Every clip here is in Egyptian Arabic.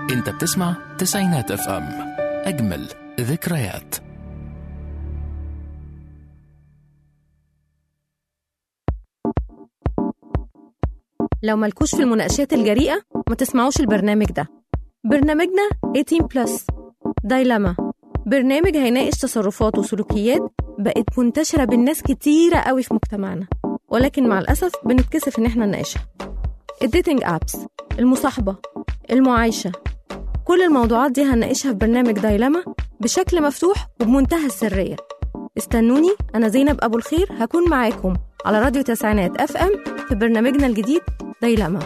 انت بتسمع تسعينات اف ام اجمل ذكريات لو مالكوش في المناقشات الجريئة ما تسمعوش البرنامج ده برنامجنا 18 بلس دايلاما برنامج هيناقش تصرفات وسلوكيات بقت منتشرة بين ناس كتيرة قوي في مجتمعنا ولكن مع الأسف بنتكسف إن احنا نناقشها الديتنج أبس المصاحبة المعايشة كل الموضوعات دي هنناقشها في برنامج دايلاما بشكل مفتوح وبمنتهى السرية استنوني أنا زينب أبو الخير هكون معاكم على راديو تسعينات اف ام في برنامجنا الجديد دايلاما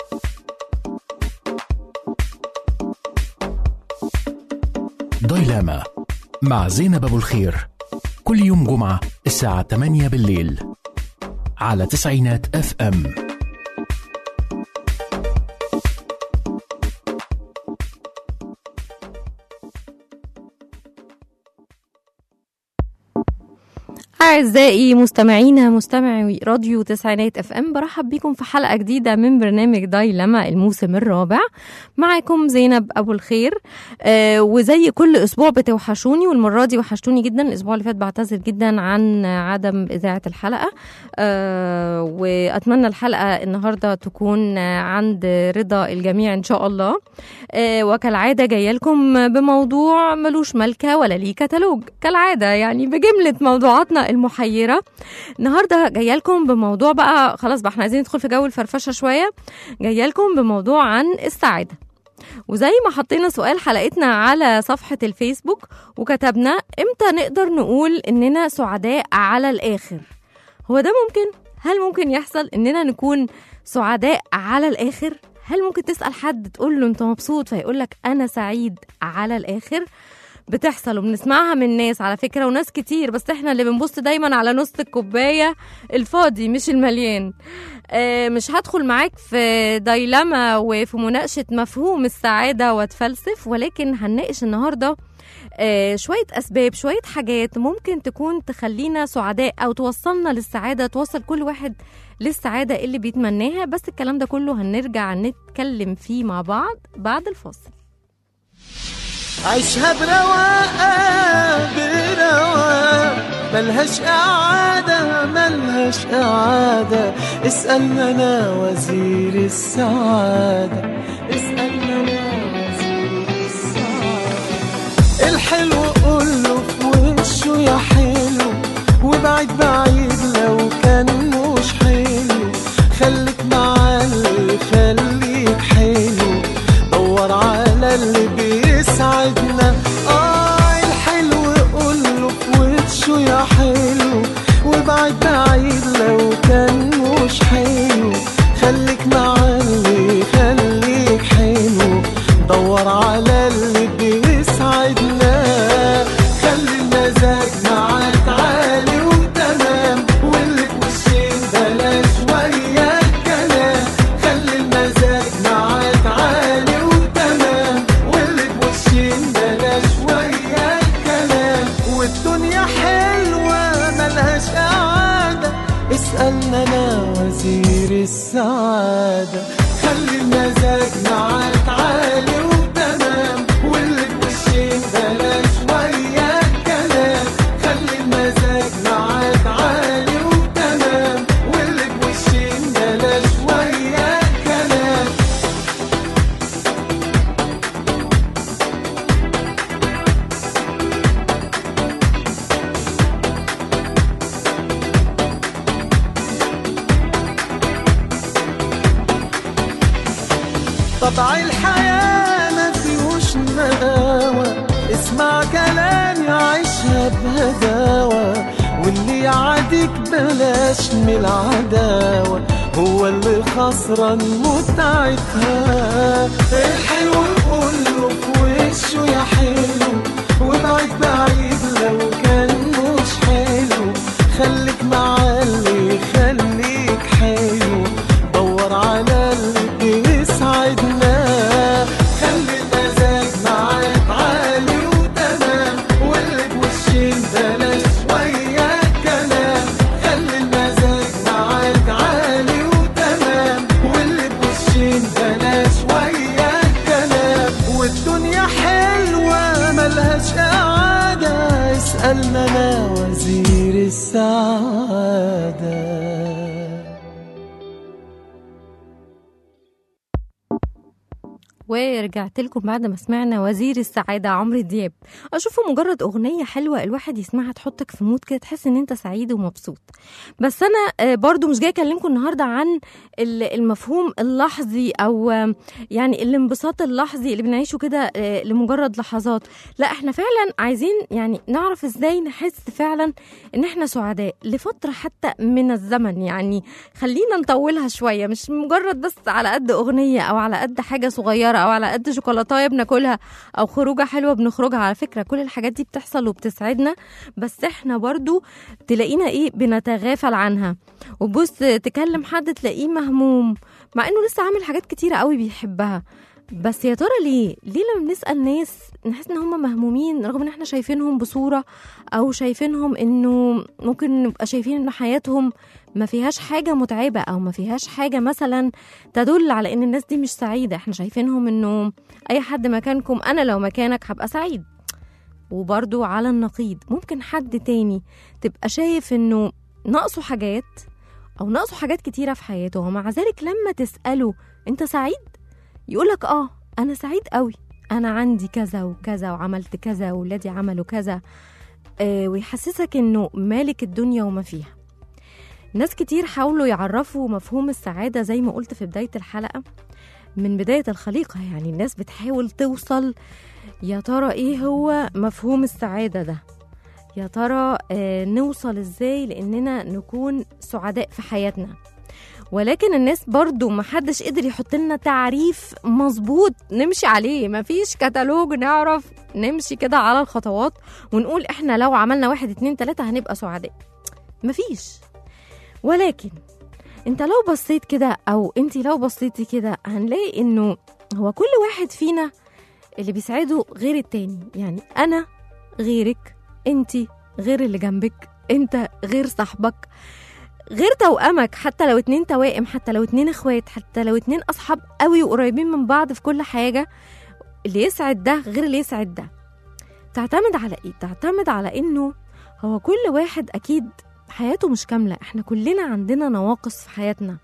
دايلاما مع زينب ابو الخير كل يوم جمعة الساعة 8 بالليل على تسعينات اف ام أعزائي مستمعينا مستمعي راديو تسعينات اف ام برحب بيكم في حلقة جديدة من برنامج دايلما الموسم الرابع معاكم زينب أبو الخير آه وزي كل أسبوع بتوحشوني والمرة دي وحشتوني جدا الأسبوع اللي فات بعتذر جدا عن عدم إذاعة الحلقة آه وأتمنى الحلقة النهاردة تكون عند رضا الجميع إن شاء الله آه وكالعادة جاية لكم بموضوع ملوش ملكة ولا ليه كتالوج كالعادة يعني بجملة موضوعاتنا المحيرة النهاردة جاية لكم بموضوع بقى خلاص بقى احنا عايزين ندخل في جو الفرفشة شوية جاية لكم بموضوع عن السعادة وزي ما حطينا سؤال حلقتنا على صفحة الفيسبوك وكتبنا امتى نقدر نقول اننا سعداء على الاخر هو ده ممكن هل ممكن يحصل اننا نكون سعداء على الاخر هل ممكن تسأل حد تقول له انت مبسوط فيقول لك انا سعيد على الاخر بتحصل وبنسمعها من ناس على فكرة وناس كتير بس احنا اللي بنبص دايما على نص الكوباية الفاضي مش المليان اه مش هدخل معاك في دايلما وفي مناقشة مفهوم السعادة واتفلسف ولكن هنناقش النهاردة آه شوية أسباب شوية حاجات ممكن تكون تخلينا سعداء أو توصلنا للسعادة توصل كل واحد للسعادة اللي بيتمناها بس الكلام ده كله هنرجع نتكلم فيه مع بعض بعد الفاصل عيشها برواقة برواقة ملهاش إعادة ملهاش إعادة اسألنا أنا وزير السعادة اسألنا أنا وزير السعادة الحلو قوله في وشه يا حلو وبعيد بعيد لو كان مش حلو خليك مع اللي خليك حلو دور على اللي بيسعدنا اه الحلو قوله في وشه يا حلو وبعيد بعيد لو كان مش حلو خليك مع اللي خليك حلو دور على اللي بيسعدنا خلي المزاج معاك عالي وتمام واللي في وشين بلاش ويا كلام خلي المزاج معاك عالي وتمام واللي في وشين بلاش ويا كلام والدنيا حلوة ملهاش قعدة اسألنا أنا وزير السعادة خلي المزاج معاك عالي وتمام واللي في وشين بلاش ويا كلام خلي المزاج معاك عالي وتمام واللي في وشين بلاش ويا كلام طبع الحياة ما فيهوش نقاوة اسمع كلامي عيشها بهداوة واللي يعاديك بلاش من العداوة هو اللي خسران متعتها الحلو كله في وشه يا حلو وبعيد بعيد لو كان مش حلو خليك مع اللي يخليك حلو دور على اللي بيسعدنا خلي المزاج معاك عالي وتمام واللي بوشين بلاش ويا كلام خلي المزاج معاك عالي وتمام واللي بوشين بلاش ويا كلام ورجعت لكم بعد ما سمعنا وزير السعادة عمرو دياب أشوفه مجرد أغنية حلوة الواحد يسمعها تحطك في مود كده تحس إن أنت سعيد ومبسوط بس أنا آه، برضو مش جاي أكلمكم النهاردة عن ال- المفهوم اللحظي أو آه، يعني الانبساط اللحظي اللي بنعيشه كده آه، لمجرد لحظات لا احنا فعلا عايزين يعني نعرف ازاي نحس فعلا ان احنا سعداء لفترة حتى من الزمن يعني خلينا نطولها شوية مش مجرد بس على قد أغنية أو على قد حاجة صغيرة أو على قد شوكولاتاية بناكلها أو خروجة حلوة بنخرجها على فكرة كل الحاجات دي بتحصل وبتسعدنا بس احنا برضو تلاقينا ايه بنتغافل عنها وبص تكلم حد تلاقيه مهموم مع انه لسه عامل حاجات كتيرة قوي بيحبها بس يا ترى ليه ليه لما بنسال ناس نحس ان هم مهمومين رغم ان احنا شايفينهم بصوره او شايفينهم انه ممكن نبقى شايفين ان حياتهم ما فيهاش حاجه متعبه او ما فيهاش حاجه مثلا تدل على ان الناس دي مش سعيده احنا شايفينهم انه اي حد مكانكم انا لو مكانك هبقى سعيد وبرضو على النقيض ممكن حد تاني تبقى شايف انه ناقصه حاجات او ناقصه حاجات كتيره في حياته ومع ذلك لما تساله انت سعيد يقولك اه انا سعيد قوي انا عندي كذا وكذا وعملت كذا وولادي عملوا كذا آه ويحسسك انه مالك الدنيا وما فيها ناس كتير حاولوا يعرفوا مفهوم السعادة زي ما قلت في بداية الحلقة من بداية الخليقة يعني الناس بتحاول توصل يا ترى ايه هو مفهوم السعادة ده يا ترى آه نوصل ازاي لاننا نكون سعداء في حياتنا ولكن الناس برضو محدش قدر يحط لنا تعريف مظبوط نمشي عليه مفيش كتالوج نعرف نمشي كده على الخطوات ونقول احنا لو عملنا واحد اتنين تلاتة هنبقى سعداء مفيش ولكن انت لو بصيت كده او انت لو بصيتي كده هنلاقي انه هو كل واحد فينا اللي بيسعده غير التاني يعني انا غيرك انت غير اللي جنبك انت غير صاحبك غير توأمك حتى لو اتنين توائم حتى لو اتنين اخوات حتى لو اتنين اصحاب قوي وقريبين من بعض في كل حاجة اللي يسعد ده غير اللي يسعد ده تعتمد على ايه تعتمد على انه هو كل واحد اكيد حياته مش كاملة احنا كلنا عندنا نواقص في حياتنا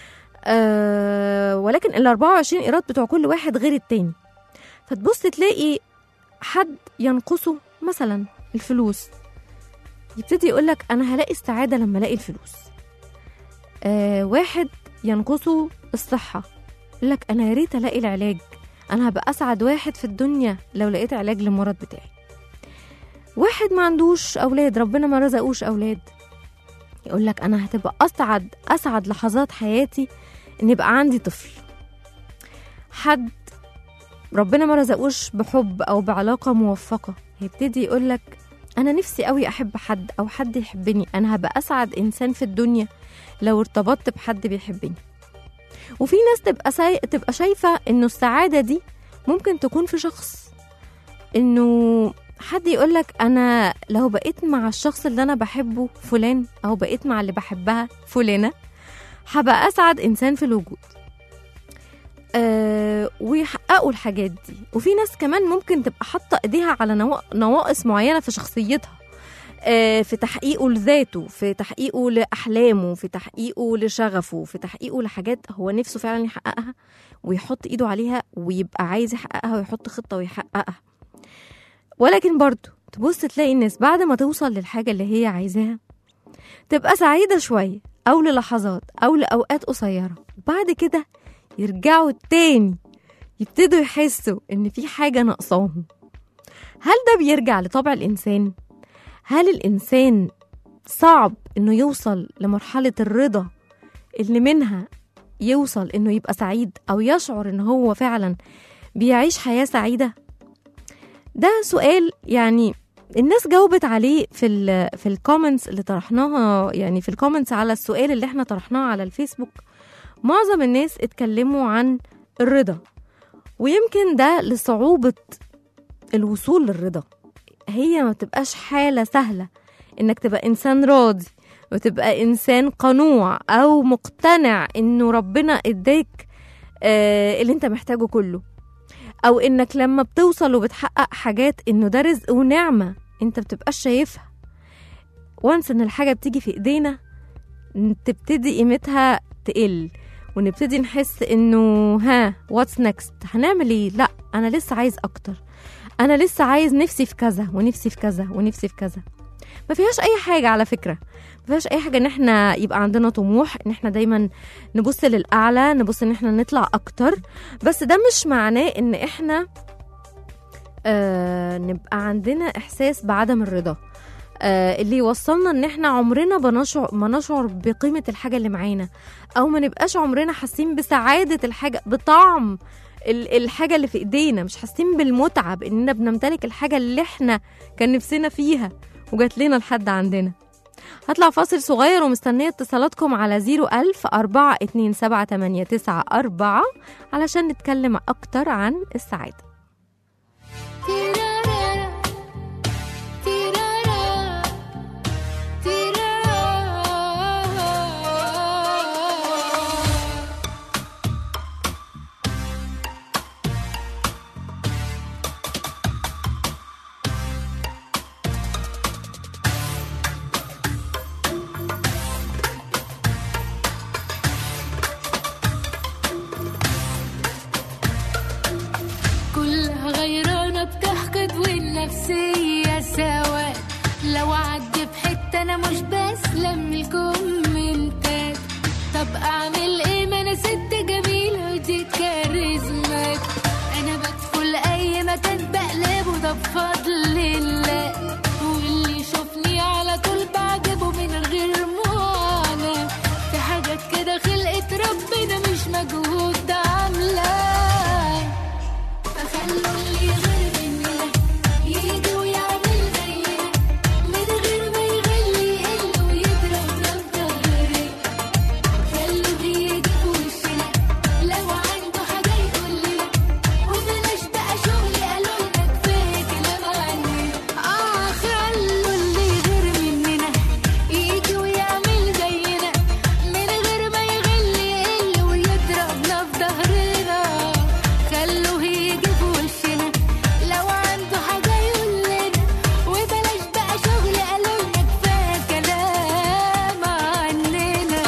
أه ولكن ال 24 ايراد بتوع كل واحد غير التاني فتبص تلاقي حد ينقصه مثلا الفلوس يبتدي يقولك انا هلاقي السعادة لما الاقي الفلوس آه واحد ينقصه الصحة يقولك أنا يا ريت ألاقي العلاج أنا هبقى أسعد واحد في الدنيا لو لقيت علاج للمرض بتاعي واحد ما عندوش أولاد ربنا ما رزقوش أولاد يقولك أنا هتبقى أسعد أسعد لحظات حياتي إن يبقى عندي طفل حد ربنا ما رزقوش بحب أو بعلاقة موفقة هيبتدي يقولك أنا نفسي قوي أحب حد أو حد يحبني أنا هبقى أسعد إنسان في الدنيا لو ارتبطت بحد بيحبني وفي ناس تبقى ساي... تبقى شايفة إنه السعادة دي ممكن تكون في شخص إنه حد يقولك أنا لو بقيت مع الشخص اللي أنا بحبه فلان أو بقيت مع اللي بحبها فلانة هبقى أسعد إنسان في الوجود أه ويحققوا الحاجات دي وفي ناس كمان ممكن تبقى حاطة إيديها على نوا- نواقص معينة في شخصيتها آه، في تحقيقه لذاته في تحقيقه لأحلامه في تحقيقه لشغفه في تحقيقه لحاجات هو نفسه فعلا يحققها ويحط إيده عليها ويبقى عايز يحققها ويحط خطة ويحققها ولكن برضه تبص تلاقي الناس بعد ما توصل للحاجة اللي هي عايزاها تبقى سعيدة شوية أو للحظات أو لأوقات قصيرة وبعد كده يرجعوا تاني يبتدوا يحسوا إن في حاجة ناقصاهم هل ده بيرجع لطبع الإنسان؟ هل الإنسان صعب إنه يوصل لمرحلة الرضا اللي منها يوصل إنه يبقى سعيد أو يشعر إن هو فعلا بيعيش حياة سعيدة؟ ده سؤال يعني الناس جاوبت عليه في ال في الكومنتس اللي طرحناها يعني في الكومنتس على السؤال اللي احنا طرحناه على الفيسبوك معظم الناس اتكلموا عن الرضا ويمكن ده لصعوبة الوصول للرضا هي ما بتبقاش حالة سهلة انك تبقى انسان راضي وتبقى انسان قنوع او مقتنع انه ربنا اداك آه اللي انت محتاجه كله او انك لما بتوصل وبتحقق حاجات انه ده رزق ونعمة انت بتبقاش شايفها وانس ان الحاجة بتيجي في ايدينا تبتدي قيمتها تقل ونبتدي نحس انه ها واتس نيكست هنعمل ايه لا انا لسه عايز اكتر انا لسه عايز نفسي في كذا ونفسي في كذا ونفسي في كذا ما فيهاش اي حاجه على فكره ما فيهاش اي حاجه ان احنا يبقى عندنا طموح ان احنا دايما نبص للاعلى نبص ان احنا نطلع اكتر بس ده مش معناه ان احنا آه نبقى عندنا احساس بعدم الرضا آه اللي يوصلنا ان احنا عمرنا بنشعر ما نشعر بقيمه الحاجه اللي معانا او ما نبقاش عمرنا حاسين بسعاده الحاجه بطعم ال- الحاجه اللي في ايدينا مش حاسين بالمتعه باننا بنمتلك الحاجه اللي احنا كان نفسنا فيها وجات لنا لحد عندنا هطلع فاصل صغير ومستنية اتصالاتكم على 01000 427 علشان نتكلم أكتر عن السعادة تيرارا تيرارا تيرارا كلها غيرانة بتحقد والنفسية سوا لو عدي بحتة أنا مش بسلم الكومنتات طب أعمل إيه ما أنا ست جميلة ودي كاريزمات أنا بدخل أي مكان بقلبه ده بفضل الله واللي يشوفني على طول بعجبه من غير معاناة في حاجات كده خلقت ربنا مش مجهود ده عاملاه فخلوا اللي غير مننا يجي ويعمل زينا من غير ما يغلي يقل ويضرب ضرب ظهري خلوه يجي في وشنا لو عنده حاجة يقول لنا وبلاش بقى شغل قالوا لنا كفاية كلام عننا اه خلوا اللي غير مننا يجي ويعمل زينا من غير ما يغلي يقل ويضربنا في ظهرنا خلوه يجي في وشنا لو عنده حاجة يقول لنا وبلاش بقى شغل قالوا لنا كفاية كلام عننا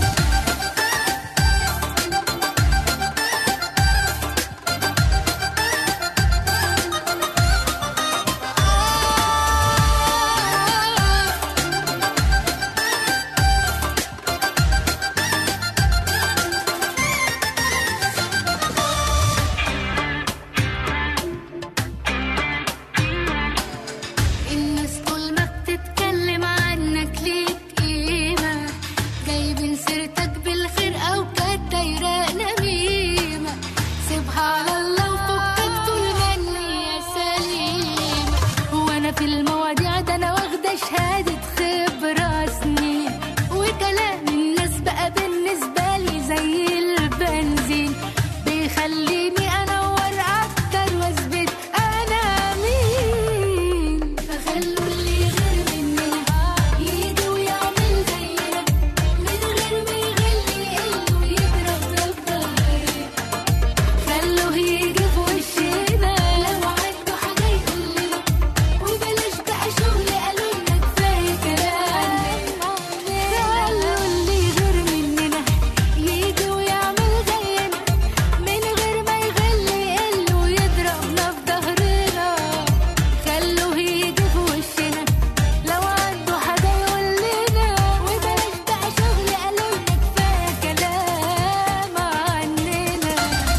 الناس طول ما بتتكلم عنك ليك قيمة جايبين سيرتك بالخير أو كانت دايرة نميمة سيبها على الله وفكك طول ما النية سليمة وأنا في المواضيع ده أنا واخدة شهادة خبرة سنين وكلام الناس بقى بالنسبة لي زي البنزين بيخليني أنور أكتر وأثبت أنا مين فخلوا اللي غير مننا يجي ويعمل زينا من غير ما يغلي يقل ويضرب ضرب ظهري خلوه يجي في وشنا لو عنده حاجة يقول لنا وبلاش بقى شغل قالوا لنا كفاية كلام خلوا اللي غير مننا يجي ويعمل زينا من غير ما يغلي يقل ويضربنا في ظهرنا خلوه يجي في وشنا لو عنده حاجة يقول لنا وبلاش بقى شغل قالوا لنا كفاية كلام عننا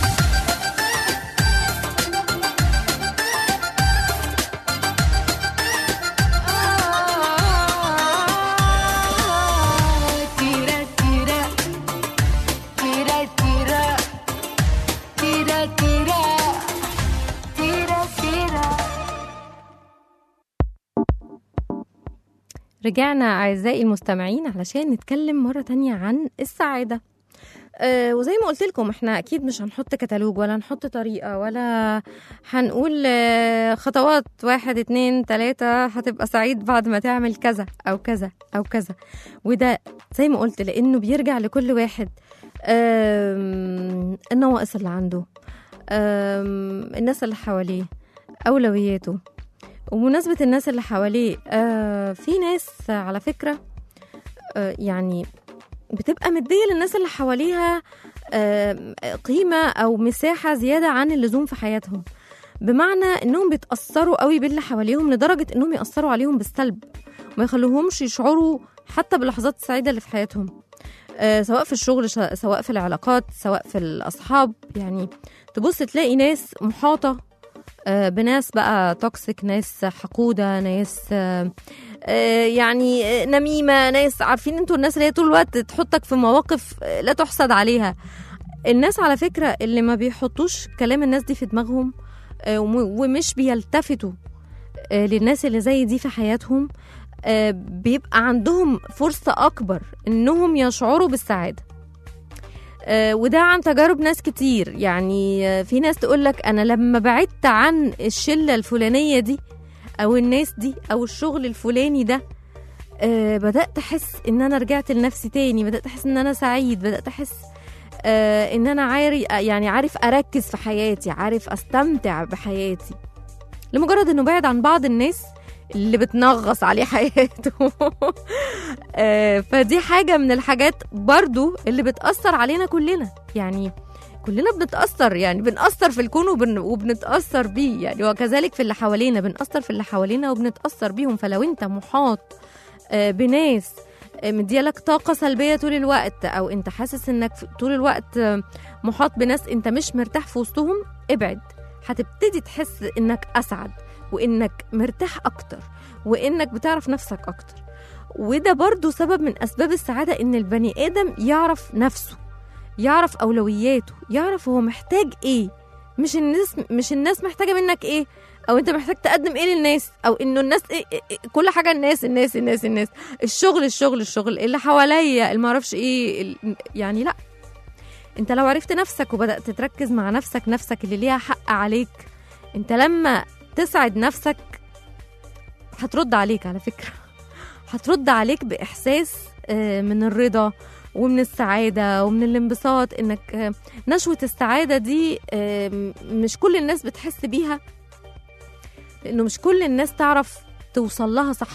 tira tira tira tira tira tira tira tira رجعنا أعزائي المستمعين علشان نتكلم مرة تانية عن السعادة أه وزي ما قلت لكم احنا اكيد مش هنحط كتالوج ولا نحط طريقة ولا هنقول آه، خطوات واحد اتنين تلاتة هتبقى سعيد بعد ما تعمل كذا او كذا او كذا وده زي ما قلت لانه بيرجع لكل واحد آم، النواقص اللي عنده آم، الناس اللي حواليه اولوياته وبمناسبة الناس اللي حواليه آه في ناس على فكرة آه يعني بتبقى مديه للناس اللي حواليها آم، قيمه او مساحه زياده عن اللزوم في حياتهم بمعنى انهم بيتاثروا قوي باللي حواليهم لدرجه انهم ياثروا عليهم بالسلب وما يخلوهمش يشعروا حتى باللحظات السعيده اللي في حياتهم آه، سواء في الشغل ش- سواء في العلاقات سواء في الاصحاب يعني تبص تلاقي ناس محاطه آه، بناس بقى توكسيك ناس حقوده ناس آه، آه، يعني آه، نميمه ناس عارفين انتوا الناس اللي هي طول الوقت تحطك في مواقف آه، لا تحسد عليها الناس على فكره اللي ما بيحطوش كلام الناس دي في دماغهم آه، وم- ومش بيلتفتوا آه، للناس اللي زي دي في حياتهم آه، بيبقى عندهم فرصة أكبر إنهم يشعروا بالسعادة آه، وده عن تجارب ناس كتير يعني آه، في ناس تقولك أنا لما بعدت عن الشلة الفلانية دي أو الناس دي أو الشغل الفلاني ده آه، بدأت أحس إن أنا رجعت لنفسي تاني بدأت أحس إن أنا سعيد بدأت أحس آه، إن أنا عارف يعني عارف أركز في حياتي عارف أستمتع بحياتي لمجرد إنه بعد عن بعض الناس اللي بتنغص عليه حياته آه، فدي حاجة من الحاجات برضو اللي بتأثر علينا كلنا يعني كلنا بنتأثر يعني بنأثر في الكون وبن وبنتأثر بيه يعني وكذلك في اللي حوالينا بنأثر في اللي حوالينا وبنتأثر بيهم فلو انت محاط آه، بناس آه، مديالك طاقة سلبية طول الوقت أو أنت حاسس إنك في- طول الوقت آه، محاط بناس أنت مش مرتاح في وسطهم ابعد هتبتدي تحس إنك أسعد وإنك مرتاح أكتر وإنك بتعرف نفسك أكتر وده برضو سبب من أسباب السعادة إن البني آدم يعرف نفسه يعرف أولوياته يعرف هو محتاج إيه مش الناس مش الناس محتاجة منك إيه او انت محتاج تقدم ايه للناس او انه الناس إيه إيه إيه كل حاجه الناس الناس الناس الناس الشغل الشغل الشغل اللي حواليا اللي معرفش ايه ال- يعني لا انت لو عرفت نفسك وبدات تركز مع نفسك نفسك اللي ليها حق عليك انت لما تسعد نفسك هترد عليك على فكره هترد عليك باحساس آه، من الرضا ومن السعاده ومن الانبساط انك آه، نشوه السعاده دي آه، مش كل الناس بتحس بيها لانه مش كل الناس تعرف توصل لها صح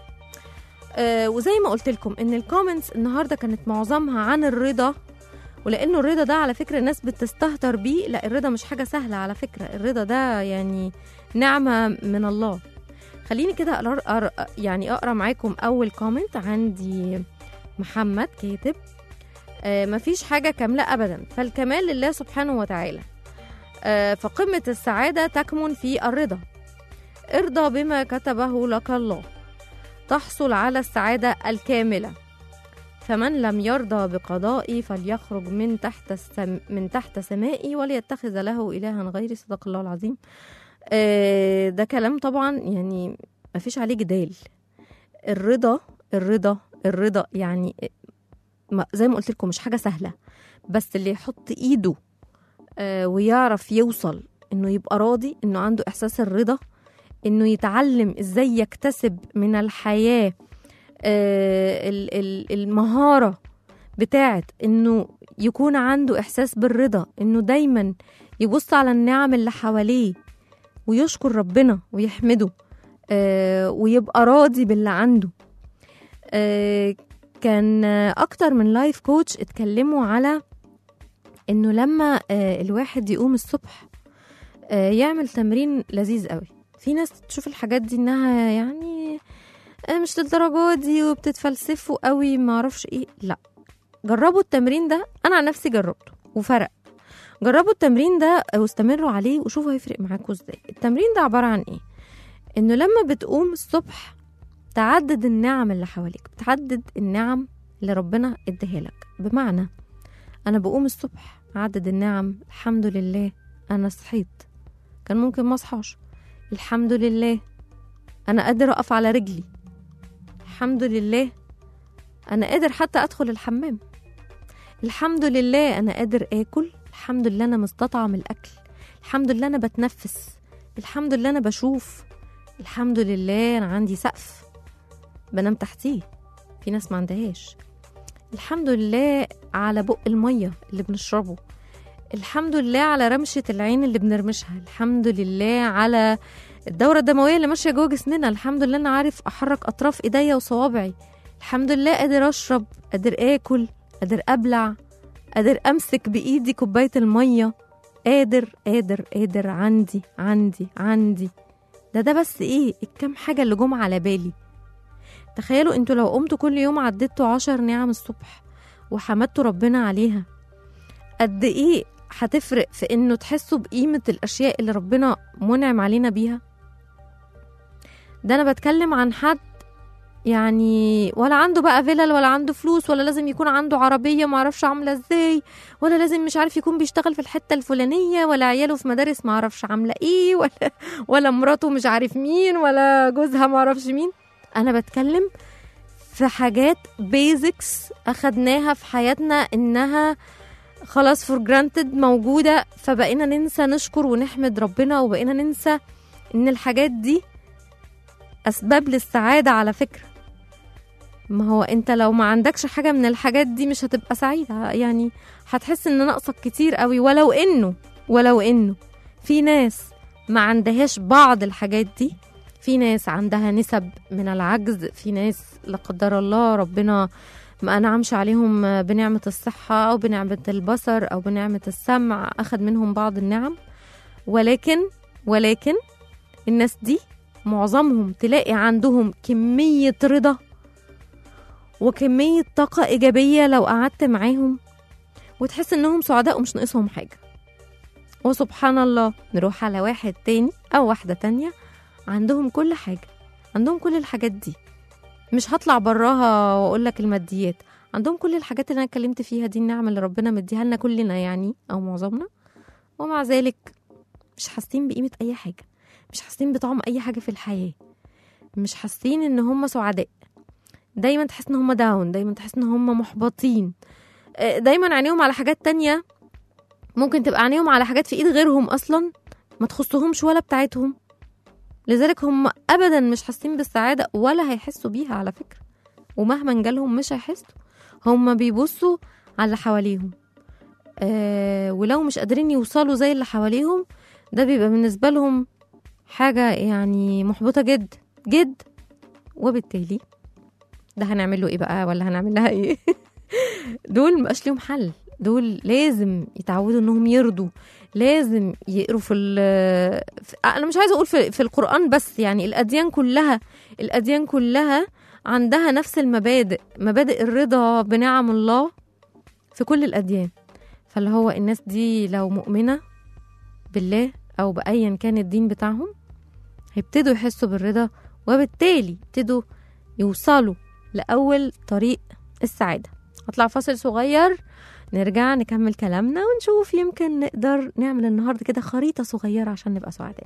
آه وزي ما قلت لكم ان الكومنتس النهارده كانت معظمها عن الرضا ولانه الرضا ده على فكره الناس بتستهتر بيه لا الرضا مش حاجه سهله على فكره الرضا ده يعني نعمه من الله خليني كده أقرأ أقرأ يعني اقرا معاكم اول كومنت عندي محمد كاتب آه مفيش حاجه كامله ابدا فالكمال لله سبحانه وتعالى آه فقمه السعاده تكمن في الرضا ارضى بما كتبه لك الله تحصل على السعادة الكاملة فمن لم يرضى بقضائي فليخرج من تحت السم من تحت سمائي وليتخذ له إلها غيري صدق الله العظيم آه، ده كلام طبعا يعني ما فيش عليه جدال الرضا الرضا الرضا يعني ما- زي ما قلت لكم مش حاجة سهلة بس اللي يحط إيده آه، ويعرف يوصل إنه يبقى راضي إنه عنده إحساس الرضا انه يتعلم ازاي يكتسب من الحياه آه، ال- ال- المهاره بتاعت انه يكون عنده احساس بالرضا انه دايما يبص على النعم اللي حواليه ويشكر ربنا ويحمده آه، ويبقى راضي باللي عنده آه، كان آه، اكتر من لايف كوتش اتكلموا على انه لما آه، الواحد يقوم الصبح آه، يعمل تمرين لذيذ قوي في ناس تشوف الحاجات دي انها يعني آه، مش للدرجه دي وبتتفلسفوا قوي ما اعرفش ايه لا جربوا التمرين ده انا عن نفسي جربته وفرق جربوا التمرين ده واستمروا عليه وشوفوا هيفرق معاكم ازاي التمرين ده عباره عن ايه انه لما بتقوم الصبح تعدد النعم اللي حواليك بتعدد النعم اللي ربنا اديها لك بمعنى انا بقوم الصبح اعدد النعم الحمد لله انا صحيت كان ممكن ما اصحاش الحمد لله انا قادر اقف على رجلي الحمد لله انا قادر حتى ادخل الحمام الحمد لله انا قادر اكل الحمد لله انا مستطعم الاكل الحمد لله انا بتنفس الحمد لله انا بشوف الحمد لله انا عندي سقف بنام تحتيه في ناس ما عندهاش الحمد لله على بق الميه اللي بنشربه الحمد لله على رمشة العين اللي بنرمشها الحمد لله على الدورة الدموية اللي ماشية جوه جسمنا الحمد لله أنا عارف أحرك أطراف إيديا وصوابعي الحمد لله قادر أشرب قادر آكل قادر ابلع قادر امسك بايدي كوبايه الميه قادر قادر قادر عندي عندي عندي ده ده بس ايه الكام حاجه اللي جم على بالي تخيلوا انتوا لو قمتوا كل يوم عديتوا عشر نعم الصبح وحمدتوا ربنا عليها قد ايه هتفرق في انه تحسوا بقيمه الاشياء اللي ربنا منعم علينا بيها ده انا بتكلم عن حد يعني ولا عنده بقى فيلل ولا عنده فلوس ولا لازم يكون عنده عربيه معرفش عامله ازاي ولا لازم مش عارف يكون بيشتغل في الحته الفلانيه ولا عياله في مدارس معرفش عامله ايه ولا ولا مراته مش عارف مين ولا جوزها معرفش مين انا بتكلم في حاجات بيزكس اخدناها في حياتنا انها خلاص فور جرانتد موجوده فبقينا ننسى نشكر ونحمد ربنا وبقينا ننسى ان الحاجات دي اسباب للسعاده على فكره ما هو انت لو ما عندكش حاجه من الحاجات دي مش هتبقى سعيد يعني هتحس ان ناقصك كتير قوي ولو انه ولو انه في ناس ما عندهاش بعض الحاجات دي في ناس عندها نسب من العجز في ناس لا قدر الله ربنا ما انعمش عليهم بنعمه الصحه او بنعمه البصر او بنعمه السمع اخذ منهم بعض النعم ولكن ولكن الناس دي معظمهم تلاقي عندهم كميه رضا وكميه طاقه ايجابيه لو قعدت معاهم وتحس انهم سعداء ومش ناقصهم حاجه وسبحان الله نروح على واحد تاني او واحده تانيه عندهم كل حاجه عندهم كل الحاجات دي مش هطلع براها واقول لك الماديات عندهم كل الحاجات اللي انا اتكلمت فيها دي النعمه اللي ربنا مديها لنا كلنا يعني او معظمنا ومع ذلك مش حاسين بقيمه اي حاجه مش حاسين بطعم اي حاجه في الحياه مش حاسين ان هم سعداء دايما تحس ان هم داون دايما تحس ان هم محبطين آه، دايما عينيهم على حاجات تانية ممكن تبقى عينيهم على حاجات في ايد غيرهم اصلا ما تخصهمش ولا بتاعتهم لذلك هم ابدا مش حاسين بالسعاده ولا هيحسوا بيها على فكره ومهما جالهم مش هيحسوا هم بيبصوا على اللي حواليهم آه ولو مش قادرين يوصلوا زي اللي حواليهم ده بيبقى بالنسبه لهم حاجه يعني محبطه جد جد وبالتالي ده هنعمل له ايه بقى ولا هنعمل لها ايه دول مبقاش ليهم حل دول لازم يتعودوا انهم يرضوا لازم يقروا في, ال- في انا مش عايزه اقول في, في القران بس يعني الاديان كلها الاديان كلها عندها نفس المبادئ مبادئ الرضا بنعم الله في كل الاديان فاللي هو الناس دي لو مؤمنه بالله او بايا كان الدين بتاعهم هيبتدوا يحسوا بالرضا وبالتالي يبتدوا يوصلوا لاول طريق السعاده هطلع فاصل صغير نرجع نكمل كلامنا ونشوف يمكن نقدر نعمل النهارده كده خريطه صغيره عشان نبقى سعداء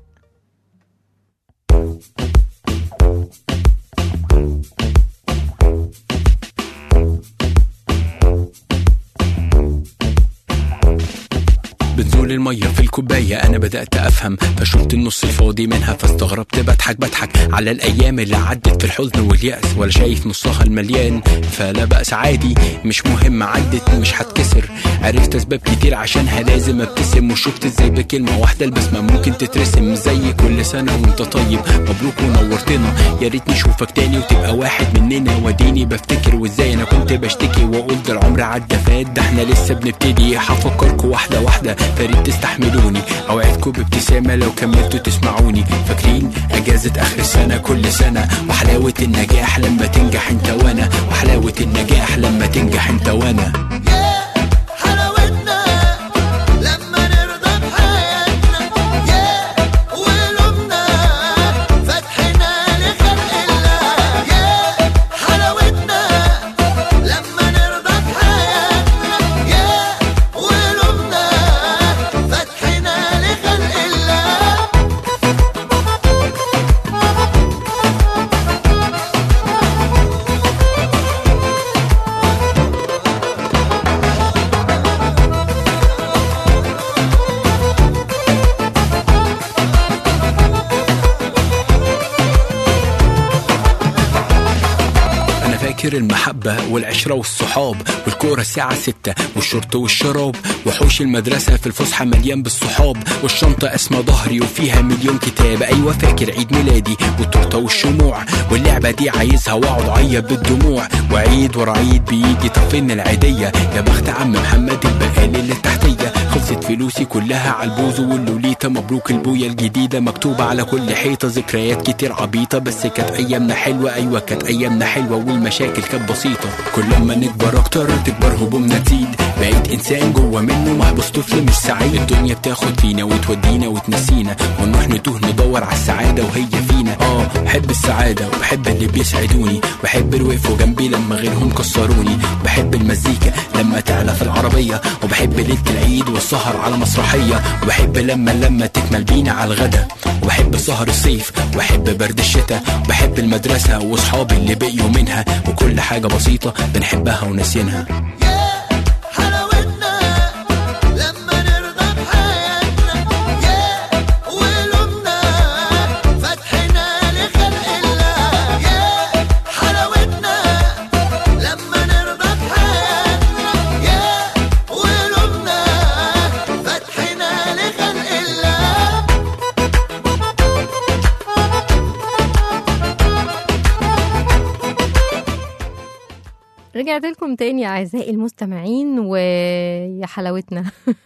بتزول المية في الكوباية أنا بدأت أفهم فشفت النص الفاضي منها فاستغربت بضحك بضحك على الأيام اللي عدت في الحزن واليأس ولا شايف نصها المليان فلا بأس عادي مش مهم عدت مش هتكسر عرفت أسباب كتير عشانها لازم أبتسم وشفت إزاي بكلمة واحدة البسمة ممكن تترسم زي كل سنة وأنت طيب مبروك ونورتنا يا ريت نشوفك تاني وتبقى واحد مننا وديني بفتكر وإزاي أنا كنت بشتكي وأقول ده العمر عدى فات ده احنا لسه بنبتدي هفكركوا واحدة واحدة فريد تستحملوني اوعدكوا بابتسامة لو كملتوا تسمعوني فاكرين اجازة اخر السنة كل سنة وحلاوة النجاح لما تنجح انت وانا وحلاوة النجاح لما تنجح انت وانا حلاوتنا لما نرضى بحياتنا يا ولومنا فتحنا لخلق الله يا حلاوتنا لما نرضى بحياتنا يا ولومنا فتحنا لخلق الله غير المحبة والعشرة والصحاب والكورة الساعة ستة والشرط والشراب وحوش المدرسة في الفسحة مليان بالصحاب والشنطة اسمها ظهري وفيها مليون كتاب أيوة فاكر عيد ميلادي والتورتة والشموع واللعبة دي عايزها واقعد اعيط بالدموع وعيد ورا عيد بيجي طب فين العيدية يا بخت عم محمد البقال اللي تحتية خلصت فلوسي كلها على البوز واللوليتا مبروك البوية الجديدة مكتوبة على كل حيطة ذكريات كتير عبيطة بس كانت أيامنا حلوة أيوة كانت أيامنا حلوة والمشاكل كانت بسيطة كل ما نكبر أكتر تكبر همومنا تزيد بقيت إنسان جوه منه محبوس طفل مش سعيد الدنيا بتاخد فينا وتودينا وتنسينا ونروح نتوه ندور على السعادة وهي فينا اه بحب السعادة وبحب اللي بيسعدوني بحب اللي وقفوا جنبي لما غيرهم كسروني بحب المزيكا لما تعلى في العربية وبحب ليلة العيد والسهر على مسرحية وبحب لما لما تكمل بينا على الغدا وبحب سهر الصيف وبحب برد الشتاء وبحب المدرسة واصحابي اللي بقيوا منها وكل حاجة بسيطة بنحبها وناسينها يا حلاوتنا لما نرضى بحياتنا يا ولومنا فتحنا لخلق الله يا حلاوتنا لما نرضى بحياتنا يا ولومنا فتحنا لخلق الله رجعت لكم تاني اعزائي المستمعين ويا حلاوتنا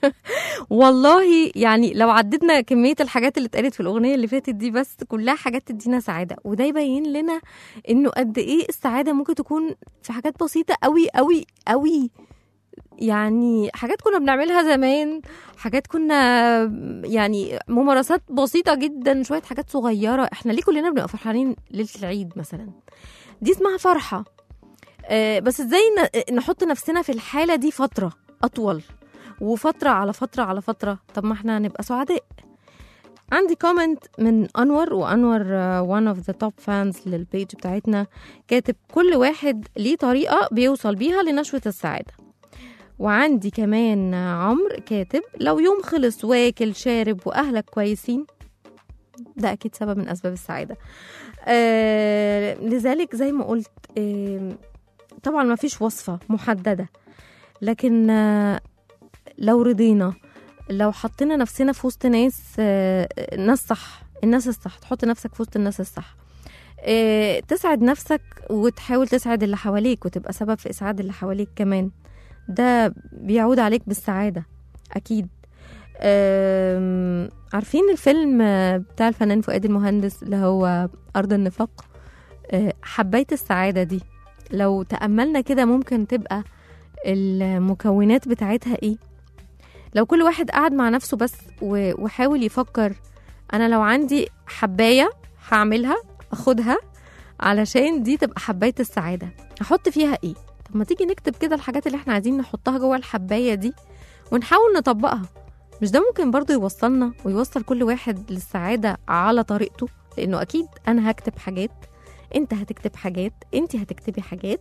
والله يعني لو عددنا كميه الحاجات اللي اتقالت في الاغنيه اللي فاتت دي بس كلها حاجات تدينا سعاده وده يبين لنا انه قد ايه السعاده ممكن تكون في حاجات بسيطه قوي قوي قوي يعني حاجات كنا بنعملها زمان حاجات كنا يعني ممارسات بسيطه جدا شويه حاجات صغيره احنا ليه كلنا بنبقى فرحانين ليله العيد مثلا دي اسمها فرحه آه، بس ازاي ن- نحط نفسنا في الحالة دي فترة أطول وفترة على فترة على فترة طب ما احنا هنبقى سعداء عندي كومنت من أنور وأنور آه، one of the top fans للبيج بتاعتنا كاتب كل واحد ليه طريقة بيوصل بيها لنشوة السعادة وعندي كمان آه، عمرو كاتب لو يوم خلص واكل شارب وأهلك كويسين ده أكيد سبب من أسباب السعادة آه لذلك زي ما قلت آه طبعا ما فيش وصفة محددة لكن آه، لو رضينا لو حطينا نفسنا في وسط ناس آه، ناس صح الناس الصح تحط نفسك في وسط الناس الصح آه، تسعد نفسك وتحاول تسعد اللي حواليك وتبقى سبب في إسعاد اللي حواليك كمان ده بيعود عليك بالسعادة أكيد آم، عارفين الفيلم آه، بتاع الفنان فؤاد المهندس اللي هو أرض النفاق آه، حبيت السعادة دي لو تأملنا كده ممكن تبقى المكونات بتاعتها ايه لو كل واحد قعد مع نفسه بس و- وحاول يفكر انا لو عندي حباية هعملها اخدها علشان دي تبقى حباية السعادة احط فيها ايه طب ما تيجي نكتب كده الحاجات اللي احنا عايزين نحطها جوه الحباية دي ونحاول نطبقها مش ده ممكن برضو يوصلنا ويوصل كل واحد للسعادة على طريقته لأنه أكيد أنا هكتب حاجات أنت هتكتب حاجات أنت هتكتبي حاجات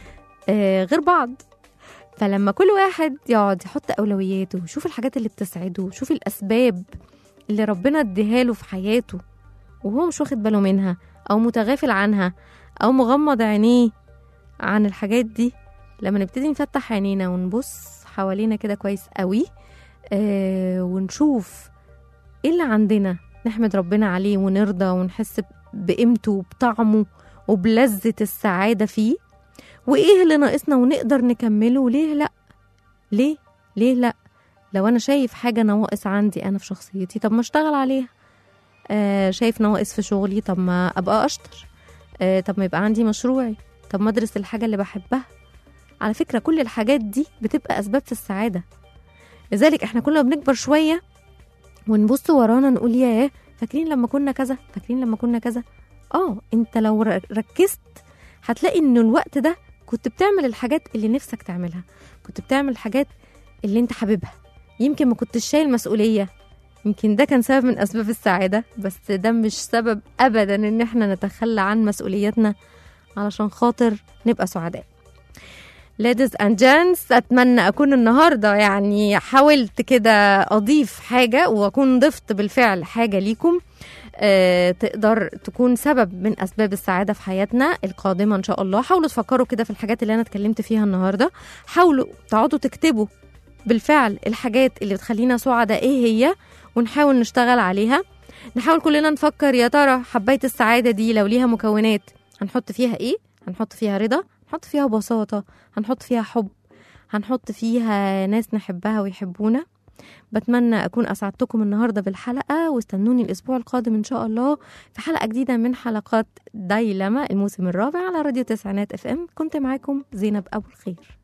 آه غير بعض فلما كل واحد يقعد يحط أولوياته ويشوف الحاجات اللي بتسعده ويشوف الأسباب اللي ربنا اديها له في حياته وهو مش واخد باله منها أو متغافل عنها أو مغمض عينيه عن الحاجات دي لما نبتدي نفتح عينينا ونبص حوالينا كده كويس قوي آه ونشوف ايه اللي عندنا نحمد ربنا عليه ونرضى ونحس بقيمته وبطعمه وبلذة السعادة فيه وايه اللي ناقصنا ونقدر نكمله وليه لا ليه ليه لا لو انا شايف حاجة نواقص عندي انا في شخصيتي طب ما اشتغل عليها آه شايف نواقص في شغلي طب ما ابقى اشطر آه طب ما يبقى عندي مشروعي طب ما ادرس الحاجة اللي بحبها على فكرة كل الحاجات دي بتبقى اسباب في السعادة لذلك احنا كل ما بنكبر شوية ونبص ورانا نقول ياه فاكرين لما كنا كذا فاكرين لما كنا كذا اه انت لو ر- ركزت هتلاقي ان الوقت ده كنت بتعمل الحاجات اللي نفسك تعملها كنت بتعمل الحاجات اللي انت حاببها يمكن ما كنتش شايل مسؤولية يمكن ده كان سبب من أسباب السعادة بس ده مش سبب أبدا إن احنا نتخلى عن مسؤولياتنا علشان خاطر نبقى سعداء ليديز اند جنتس اتمنى اكون النهارده يعني حاولت كده اضيف حاجه واكون ضفت بالفعل حاجه ليكم آه، تقدر تكون سبب من اسباب السعاده في حياتنا القادمه ان شاء الله حاولوا تفكروا كده في الحاجات اللي انا اتكلمت فيها النهارده حاولوا تقعدوا تكتبوا بالفعل الحاجات اللي بتخلينا سعداء ايه هي ونحاول نشتغل عليها نحاول كلنا نفكر يا ترى حبايه السعاده دي لو ليها مكونات هنحط فيها ايه هنحط فيها رضا هنحط فيها بساطه هنحط فيها حب هنحط فيها ناس نحبها ويحبونا بتمنى أكون أسعدتكم النهاردة بالحلقة واستنوني الأسبوع القادم إن شاء الله في حلقة جديدة من حلقات دايلما الموسم الرابع على راديو تسعينات اف ام كنت معاكم زينب أبو الخير